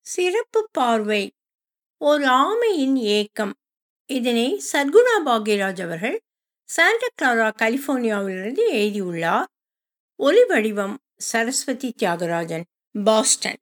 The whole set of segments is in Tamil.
சிறப்பு பார்வை ஒரு ஆமையின் ஏக்கம் இதனை சத்குணா பாக்யராஜ் அவர்கள் சாண்டா கிளாரா கலிபோர்னியாவிலிருந்து எழுதியுள்ளார் ஒலி வடிவம் சரஸ்வதி தியாகராஜன் பாஸ்டன்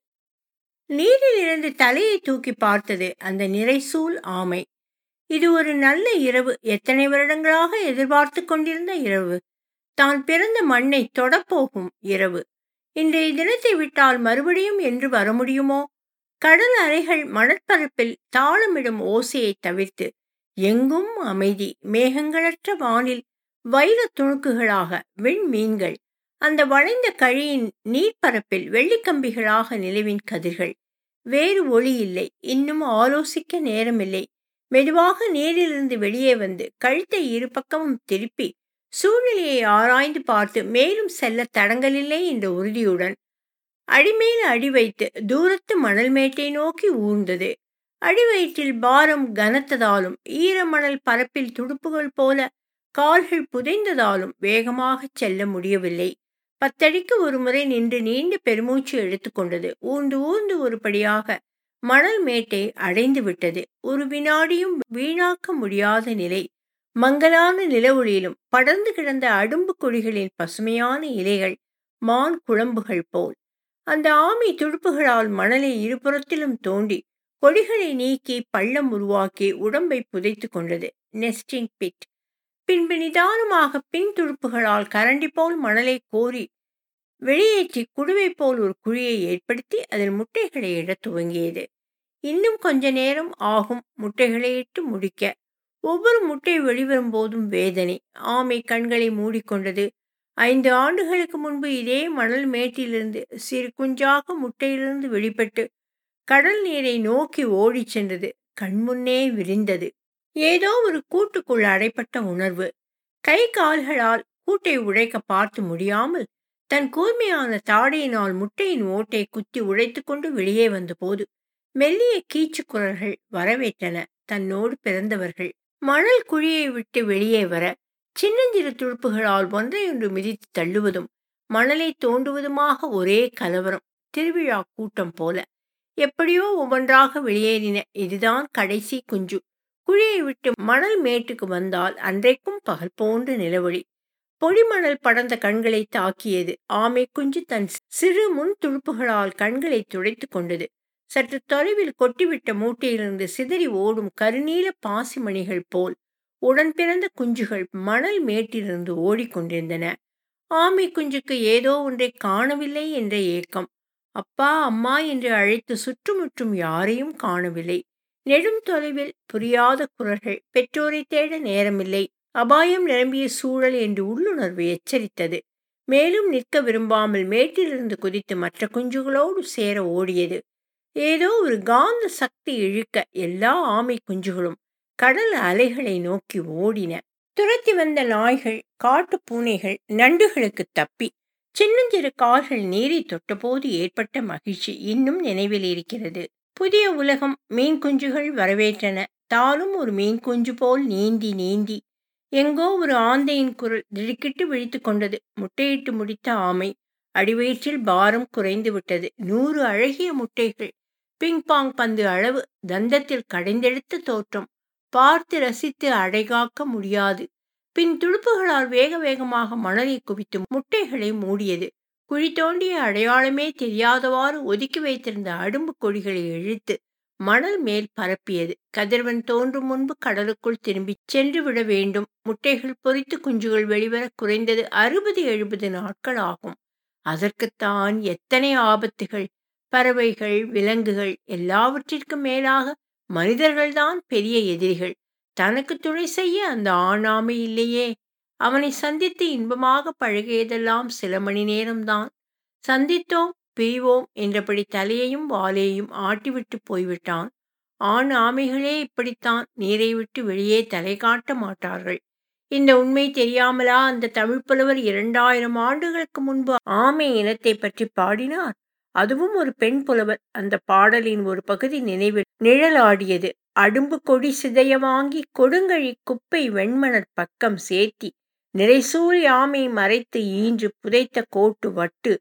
நீரில் இருந்து தலையை தூக்கி பார்த்தது அந்த நிறைசூல் ஆமை இது ஒரு நல்ல இரவு எத்தனை வருடங்களாக எதிர்பார்த்து கொண்டிருந்த இரவு தான் பிறந்த மண்ணை தொடப்போகும் இரவு இன்றைய தினத்தை விட்டால் மறுபடியும் என்று வர முடியுமோ கடல் அலைகள் மணற்பரப்பில் தாளமிடும் ஓசையை தவிர்த்து எங்கும் அமைதி மேகங்களற்ற வானில் வைர துணுக்குகளாக விண்மீன்கள் அந்த வளைந்த கழியின் நீர்ப்பரப்பில் வெள்ளிக்கம்பிகளாக நிலவின் கதிர்கள் வேறு ஒளி இல்லை இன்னும் ஆலோசிக்க நேரமில்லை மெதுவாக நீரிலிருந்து வெளியே வந்து கழுத்தை இரு பக்கமும் திருப்பி சூழ்நிலையை ஆராய்ந்து பார்த்து மேலும் செல்ல தடங்கலில்லை என்ற உறுதியுடன் அடிமேல் அடி வைத்து தூரத்து மணல் மேட்டை நோக்கி ஊர்ந்தது அடிவயிற்றில் பாரம் கனத்ததாலும் ஈரமணல் பரப்பில் துடுப்புகள் போல கால்கள் புதைந்ததாலும் வேகமாக செல்ல முடியவில்லை பத்தடிக்கு ஒரு முறை நின்று நீண்ட பெருமூச்சு எடுத்துக்கொண்டது ஊர்ந்து ஊர்ந்து ஒருபடியாக மணல் மேட்டை அடைந்து விட்டது ஒரு வினாடியும் வீணாக்க முடியாத நிலை மங்கலான நிலவொளியிலும் படர்ந்து கிடந்த அடும்பு கொடிகளின் பசுமையான இலைகள் மான் குழம்புகள் போல் அந்த ஆமை துடுப்புகளால் மணலை இருபுறத்திலும் தோண்டி கொடிகளை நீக்கி பள்ளம் உருவாக்கி உடம்பை புதைத்து கொண்டது நெஸ்டிங் பிட் பின்பு நிதானமாக பின் துடுப்புகளால் கரண்டி போல் மணலை கோரி வெளியேற்றி குடுவை போல் ஒரு குழியை ஏற்படுத்தி அதில் முட்டைகளை இடத் துவங்கியது இன்னும் கொஞ்ச நேரம் ஆகும் முட்டைகளை இட்டு முடிக்க ஒவ்வொரு முட்டை வெளிவரும் போதும் வேதனை ஆமை கண்களை மூடிக்கொண்டது ஐந்து ஆண்டுகளுக்கு முன்பு இதே மணல் மேட்டிலிருந்து சிறு குஞ்சாக முட்டையிலிருந்து வெளிப்பட்டு கடல் நீரை நோக்கி ஓடிச் சென்றது கண்முன்னே விரிந்தது ஏதோ ஒரு கூட்டுக்குள் அடைப்பட்ட உணர்வு கை கால்களால் கூட்டை உடைக்க பார்த்து முடியாமல் தன் கூர்மையான தாடையினால் முட்டையின் ஓட்டை குத்தி உடைத்து கொண்டு வெளியே வந்தபோது மெல்லிய கீச்சு குரல்கள் வரவேற்றன தன்னோடு பிறந்தவர்கள் மணல் குழியை விட்டு வெளியே வர சின்னஞ்சிறு துடுப்புகளால் ஒன்றையொன்று மிதித்து தள்ளுவதும் மணலை தோண்டுவதுமாக ஒரே கலவரம் திருவிழா கூட்டம் போல எப்படியோ ஒவ்வொன்றாக வெளியேறின இதுதான் கடைசி குஞ்சு குழியை விட்டு மணல் மேட்டுக்கு வந்தால் அன்றைக்கும் பகல் போன்ற நிலவொளி பொடிமணல் படர்ந்த கண்களை தாக்கியது ஆமை குஞ்சு தன் சிறு முன் துடுப்புகளால் கண்களை துடைத்து கொண்டது சற்று தொலைவில் கொட்டிவிட்ட மூட்டையிலிருந்து சிதறி ஓடும் கருநீல பாசிமணிகள் போல் உடன் பிறந்த குஞ்சுகள் மணல் மேட்டிலிருந்து ஓடிக்கொண்டிருந்தன ஆமை குஞ்சுக்கு ஏதோ ஒன்றை காணவில்லை என்ற ஏக்கம் அப்பா அம்மா என்று அழைத்து சுற்றுமுற்றும் யாரையும் காணவில்லை நெடும் தொலைவில் புரியாத குரல்கள் பெற்றோரை தேட நேரமில்லை அபாயம் நிரம்பிய சூழல் என்று உள்ளுணர்வு எச்சரித்தது மேலும் நிற்க விரும்பாமல் மேட்டிலிருந்து குதித்து மற்ற குஞ்சுகளோடு சேர ஓடியது ஏதோ ஒரு காந்த சக்தி இழுக்க எல்லா ஆமை குஞ்சுகளும் கடல் அலைகளை நோக்கி ஓடின துரத்தி வந்த நாய்கள் காட்டு பூனைகள் நண்டுகளுக்கு தப்பி சின்னஞ்சிறு கால்கள் நீரை தொட்டபோது ஏற்பட்ட மகிழ்ச்சி இன்னும் நினைவில் இருக்கிறது புதிய உலகம் மீன் குஞ்சுகள் வரவேற்றன தானும் ஒரு மீன் குஞ்சு போல் நீந்தி நீந்தி எங்கோ ஒரு ஆந்தையின் குரல் திடுக்கிட்டு விழித்து கொண்டது முட்டையிட்டு முடித்த ஆமை அடிவயிற்றில் பாரம் குறைந்து விட்டது நூறு அழகிய முட்டைகள் பிங்பாங் பந்து அளவு தந்தத்தில் கடைந்தெடுத்த தோற்றம் பார்த்து ரசித்து அடைகாக்க முடியாது பின் துடுப்புகளால் வேக வேகமாக மணலை குவித்து முட்டைகளை மூடியது குழி தோண்டிய அடையாளமே தெரியாதவாறு ஒதுக்கி வைத்திருந்த அடும்பு கொடிகளை இழுத்து மணல் மேல் பரப்பியது கதிரவன் தோன்றும் முன்பு கடலுக்குள் திரும்பி சென்று விட வேண்டும் முட்டைகள் பொறித்து குஞ்சுகள் வெளிவர குறைந்தது அறுபது எழுபது நாட்கள் ஆகும் அதற்குத்தான் எத்தனை ஆபத்துகள் பறவைகள் விலங்குகள் எல்லாவற்றிற்கும் மேலாக மனிதர்கள்தான் பெரிய எதிரிகள் தனக்கு துணை செய்ய அந்த ஆணாமை இல்லையே அவனை சந்தித்து இன்பமாக பழகியதெல்லாம் சில மணி நேரம்தான் சந்தித்தோம் பிரிவோம் என்றபடி தலையையும் வாலையும் ஆட்டிவிட்டு போய்விட்டான் ஆண் ஆமைகளே இப்படித்தான் நீரை விட்டு வெளியே தலை காட்ட மாட்டார்கள் இந்த உண்மை தெரியாமலா அந்த தமிழ் புலவர் இரண்டாயிரம் ஆண்டுகளுக்கு முன்பு ஆமை இனத்தை பற்றி பாடினார் அதுவும் ஒரு பெண் புலவர் அந்த பாடலின் ஒரு பகுதி நினைவில் நிழலாடியது அடும்பு கொடி சிதைய வாங்கி கொடுங்கழி குப்பை வெண்மணற் பக்கம் சேர்த்தி நிறைசூழ் யாமை மறைத்து ஈன்று புதைத்த கோட்டு வட்டு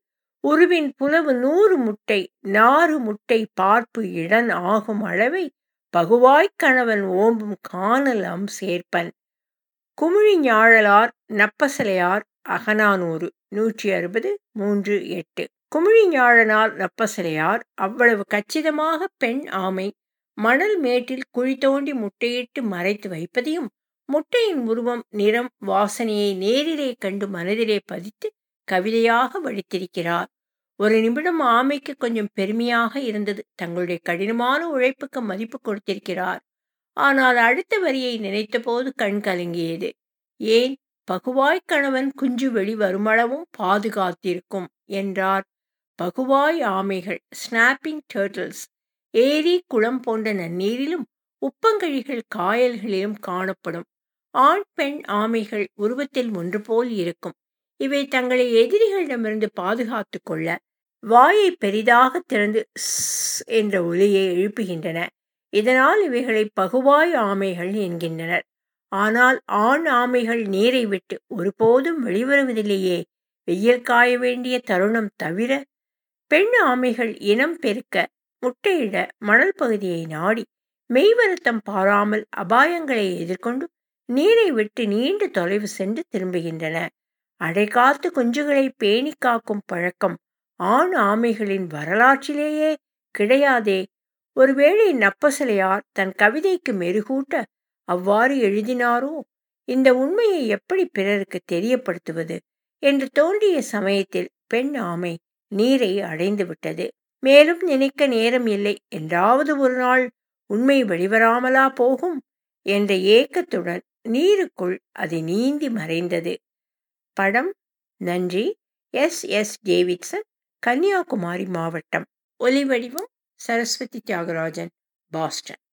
உருவின் புலவு நூறு முட்டை நாறு முட்டை பார்ப்பு இடன் ஆகும் அளவை பகுவாய்க் கணவன் ஓம்பும் காணல் அம் சேர்ப்பன் குமிழி ஞாழலார் நப்பசலையார் அகநானூறு நூற்றி அறுபது மூன்று எட்டு குமிழி ஞாழனார் நப்பசலையார் அவ்வளவு கச்சிதமாக பெண் ஆமை மணல் மேட்டில் குழி தோண்டி முட்டையிட்டு மறைத்து வைப்பதையும் முட்டையின் உருவம் நிறம் வாசனையை நேரிலே கண்டு மனதிலே பதித்து கவிதையாக வடித்திருக்கிறார் ஒரு நிமிடம் ஆமைக்கு கொஞ்சம் பெருமையாக இருந்தது தங்களுடைய கடினமான உழைப்புக்கு மதிப்பு கொடுத்திருக்கிறார் ஆனால் அடுத்த வரியை நினைத்தபோது கண் கலங்கியது ஏன் பகுவாய் கணவன் குஞ்சு வெளி வருமளவும் பாதுகாத்திருக்கும் என்றார் பகுவாய் ஆமைகள் ஸ்னாப்பிங் டேர்ட்டில்ஸ் ஏரி குளம் போன்ற நன்னீரிலும் உப்பங்கழிகள் காயல்களிலும் காணப்படும் ஆண் பெண் ஆமைகள் உருவத்தில் ஒன்று போல் இருக்கும் இவை தங்களை எதிரிகளிடமிருந்து பாதுகாத்து கொள்ள வாயை பெரிதாக திறந்து என்ற ஒலியை எழுப்புகின்றன இதனால் இவைகளை பகுவாய் ஆமைகள் என்கின்றனர் ஆனால் ஆண் ஆமைகள் நீரை விட்டு ஒருபோதும் வெளிவருவதில்லையே வெயில் காய வேண்டிய தருணம் தவிர பெண் ஆமைகள் இனம் பெருக்க முட்டையிட மணல் பகுதியை நாடி மெய்வருத்தம் பாராமல் அபாயங்களை எதிர்கொண்டு நீரை விட்டு நீண்ட தொலைவு சென்று திரும்புகின்றன அடைகாத்து குஞ்சுகளை பேணி காக்கும் பழக்கம் ஆண் ஆமைகளின் வரலாற்றிலேயே கிடையாதே ஒருவேளை நப்பசலையார் தன் கவிதைக்கு மெருகூட்ட அவ்வாறு எழுதினாரோ இந்த உண்மையை எப்படி பிறருக்கு தெரியப்படுத்துவது என்று தோன்றிய சமயத்தில் பெண் ஆமை நீரை அடைந்து விட்டது மேலும் நினைக்க நேரம் இல்லை என்றாவது ஒரு நாள் உண்மை வெளிவராமலா போகும் என்ற ஏக்கத்துடன் நீருக்குள் அது நீந்தி மறைந்தது படம் நன்றி எஸ் எஸ் டேவிட்சன் கன்னியாகுமரி மாவட்டம் ஒலிவடிவம் சரஸ்வதி தியாகராஜன் பாஸ்டன்